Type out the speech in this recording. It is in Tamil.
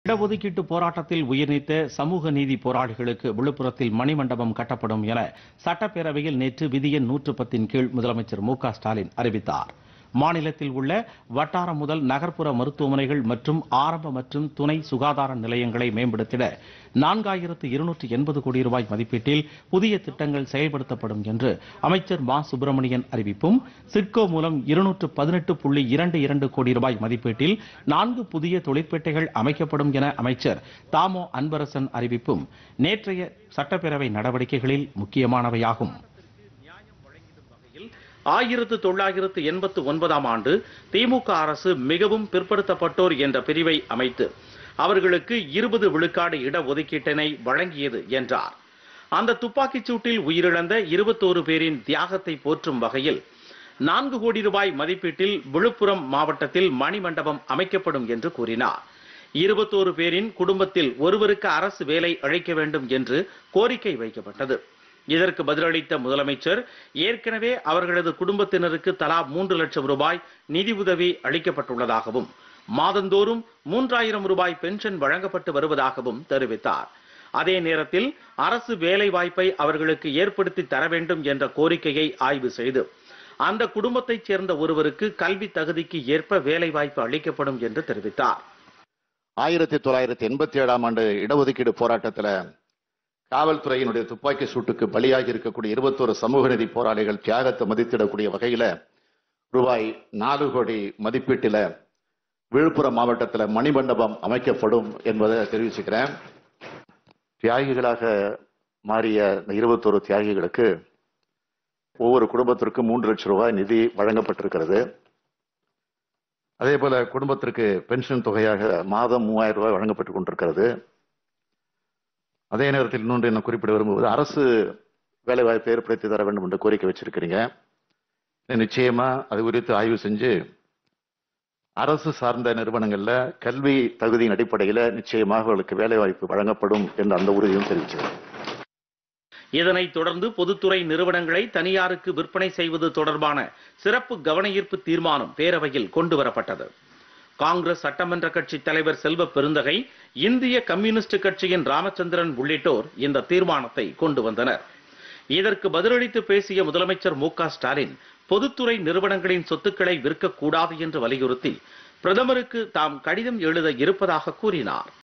இடஒதுக்கீட்டு போராட்டத்தில் உயிர்நீத்த சமூக நீதி போராளிகளுக்கு விழுப்புரத்தில் மணிமண்டபம் கட்டப்படும் என சட்டப்பேரவையில் நேற்று விதி எண் நூற்று பத்தின் கீழ் முதலமைச்சர் மு க ஸ்டாலின் அறிவித்தார் மாநிலத்தில் உள்ள வட்டாரம் முதல் நகர்ப்புற மருத்துவமனைகள் மற்றும் ஆரம்ப மற்றும் துணை சுகாதார நிலையங்களை மேம்படுத்திட நான்காயிரத்து இருநூற்று எண்பது கோடி ரூபாய் மதிப்பீட்டில் புதிய திட்டங்கள் செயல்படுத்தப்படும் என்று அமைச்சர் மா சுப்பிரமணியன் அறிவிப்பும் சிட்கோ மூலம் இருநூற்று பதினெட்டு புள்ளி இரண்டு இரண்டு கோடி ரூபாய் மதிப்பீட்டில் நான்கு புதிய தொழிற்பேட்டைகள் அமைக்கப்படும் என அமைச்சர் தாமோ அன்பரசன் அறிவிப்பும் நேற்றைய சட்டப்பேரவை நடவடிக்கைகளில் முக்கியமானவையாகும் ஆயிரத்து தொள்ளாயிரத்து எண்பத்து ஒன்பதாம் ஆண்டு திமுக அரசு மிகவும் பிற்படுத்தப்பட்டோர் என்ற பிரிவை அமைத்து அவர்களுக்கு இருபது விழுக்காடு இடஒதுக்கீட்டினை வழங்கியது என்றார் அந்த துப்பாக்கிச் சூட்டில் உயிரிழந்த இருபத்தோரு பேரின் தியாகத்தை போற்றும் வகையில் நான்கு கோடி ரூபாய் மதிப்பீட்டில் விழுப்புரம் மாவட்டத்தில் மணிமண்டபம் அமைக்கப்படும் என்று கூறினார் இருபத்தோரு பேரின் குடும்பத்தில் ஒருவருக்கு அரசு வேலை அளிக்க வேண்டும் என்று கோரிக்கை வைக்கப்பட்டது இதற்கு பதிலளித்த முதலமைச்சர் ஏற்கனவே அவர்களது குடும்பத்தினருக்கு தலா மூன்று லட்சம் ரூபாய் நிதி உதவி அளிக்கப்பட்டுள்ளதாகவும் மாதந்தோறும் மூன்றாயிரம் ரூபாய் பென்ஷன் வழங்கப்பட்டு வருவதாகவும் தெரிவித்தார் அதே நேரத்தில் அரசு வேலை வாய்ப்பை அவர்களுக்கு ஏற்படுத்தி தர வேண்டும் என்ற கோரிக்கையை ஆய்வு செய்து அந்த குடும்பத்தைச் சேர்ந்த ஒருவருக்கு கல்வி தகுதிக்கு ஏற்ப வேலை வாய்ப்பு அளிக்கப்படும் என்று தெரிவித்தார் ஆயிரத்தி தொள்ளாயிரத்தி எண்பத்தி ஏழாம் ஆண்டு இடஒதுக்கீடு போராட்டத்தில் காவல்துறையினுடைய துப்பாக்கி சூட்டுக்கு பலியாகி இருக்கக்கூடிய இருபத்தோரு சமூக நீதி போராளிகள் தியாகத்தை மதித்திடக்கூடிய வகையில ரூபாய் நாலு கோடி மதிப்பீட்டில விழுப்புரம் மாவட்டத்தில் மணிமண்டபம் அமைக்கப்படும் என்பதை தெரிவிச்சுக்கிறேன் தியாகிகளாக மாறிய இந்த இருபத்தோரு தியாகிகளுக்கு ஒவ்வொரு குடும்பத்திற்கும் மூன்று லட்சம் ரூபாய் நிதி வழங்கப்பட்டிருக்கிறது அதே போல குடும்பத்திற்கு பென்ஷன் தொகையாக மாதம் மூவாயிரம் ரூபாய் வழங்கப்பட்டுக் கொண்டிருக்கிறது அதே நேரத்தில் இன்னொன்று என்ன குறிப்பிட விரும்புவது அரசு வேலைவாய்ப்பை ஏற்படுத்தி தர வேண்டும் என்று கோரிக்கை வச்சிருக்கிறீங்க நிச்சயமா அது குறித்து ஆய்வு செஞ்சு அரசு சார்ந்த நிறுவனங்கள்ல கல்வி தகுதியின் அடிப்படையில் நிச்சயமாக அவர்களுக்கு வேலைவாய்ப்பு வழங்கப்படும் என்ற அந்த உறுதியும் தெரிவிச்சது இதனைத் தொடர்ந்து பொதுத்துறை நிறுவனங்களை தனியாருக்கு விற்பனை செய்வது தொடர்பான சிறப்பு கவன ஈர்ப்பு தீர்மானம் பேரவையில் கொண்டு வரப்பட்டது காங்கிரஸ் சட்டமன்ற கட்சி தலைவர் செல்வ பெருந்தகை இந்திய கம்யூனிஸ்ட் கட்சியின் ராமச்சந்திரன் உள்ளிட்டோர் இந்த தீர்மானத்தை கொண்டு வந்தனர் இதற்கு பதிலளித்து பேசிய முதலமைச்சர் மு க ஸ்டாலின் பொதுத்துறை நிறுவனங்களின் சொத்துக்களை விற்கக்கூடாது என்று வலியுறுத்தி பிரதமருக்கு தாம் கடிதம் எழுத இருப்பதாக கூறினார்